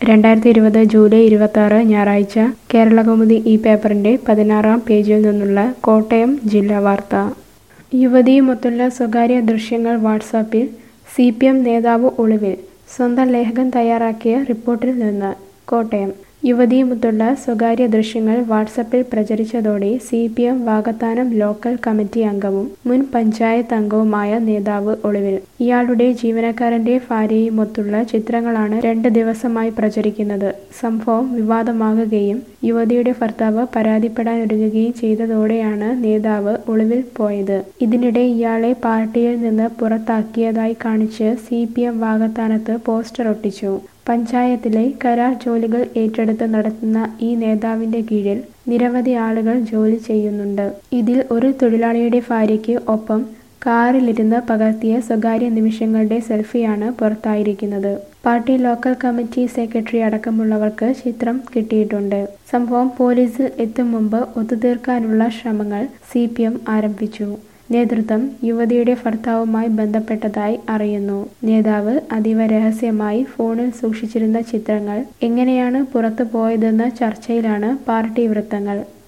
രണ്ടായിരത്തി ഇരുപത് ജൂലൈ ഇരുപത്തി ഞായറാഴ്ച കേരളകൗമുദി ഈ പേപ്പറിന്റെ പതിനാറാം പേജിൽ നിന്നുള്ള കോട്ടയം ജില്ലാ വാർത്ത യുവതിയുമൊത്തുള്ള സ്വകാര്യ ദൃശ്യങ്ങൾ വാട്സാപ്പിൽ സി പി എം നേതാവ് ഒളിവിൽ സ്വന്തം ലേഖകൻ തയ്യാറാക്കിയ റിപ്പോർട്ടിൽ നിന്ന് കോട്ടയം യുവതിയുമൊത്തുള്ള സ്വകാര്യ ദൃശ്യങ്ങൾ വാട്സാപ്പിൽ പ്രചരിച്ചതോടെ C P M Vakathanam local committee അംഗവും മുൻ പഞ്ചായത്ത് അംഗവുമായ നേതാവ് ഒളിവിൽ ഇയാളുടെ ജീവനക്കാരന്റെ ഭാര്യയുമൊത്തുള്ള ചിത്രങ്ങളാണ് രണ്ട് ദിവസമായി പ്രചരിക്കുന്നത് സംഭവം വിവാദമാകുകയും യുവതിയുടെ ഭർത്താവ് പരാതിപ്പെടാനൊരുങ്ങുകയും ചെയ്തതോടെയാണ് നേതാവ് ഒളിവിൽ പോയത് ഇതിനിടെ ഇയാളെ പാർട്ടിയിൽ നിന്ന് പുറത്താക്കിയതായി കാണിച്ച് സി പി എം വാകത്താനത്ത് പോസ്റ്റർ ഒട്ടിച്ചു പഞ്ചായത്തിലെ കരാർ ജോലികൾ ഏറ്റെടുത്ത് നടത്തുന്ന ഈ നേതാവിന്റെ കീഴിൽ നിരവധി ആളുകൾ ജോലി ചെയ്യുന്നുണ്ട് ഇതിൽ ഒരു തൊഴിലാളിയുടെ ഭാര്യയ്ക്ക് ഒപ്പം കാറിലിരുന്ന് പകർത്തിയ സ്വകാര്യ നിമിഷങ്ങളുടെ സെൽഫിയാണ് പുറത്തായിരിക്കുന്നത് പാർട്ടി ലോക്കൽ കമ്മിറ്റി സെക്രട്ടറി അടക്കമുള്ളവർക്ക് ചിത്രം കിട്ടിയിട്ടുണ്ട് സംഭവം പോലീസിൽ എത്തും മുമ്പ് ഒത്തുതീർക്കാനുള്ള ശ്രമങ്ങൾ സി ആരംഭിച്ചു നേതൃത്വം യുവതിയുടെ ഭർത്താവുമായി ബന്ധപ്പെട്ടതായി അറിയുന്നു നേതാവ് അതീവ രഹസ്യമായി ഫോണിൽ സൂക്ഷിച്ചിരുന്ന ചിത്രങ്ങൾ എങ്ങനെയാണ് പുറത്തു പോയതെന്ന ചർച്ചയിലാണ് പാർട്ടി വൃത്തങ്ങൾ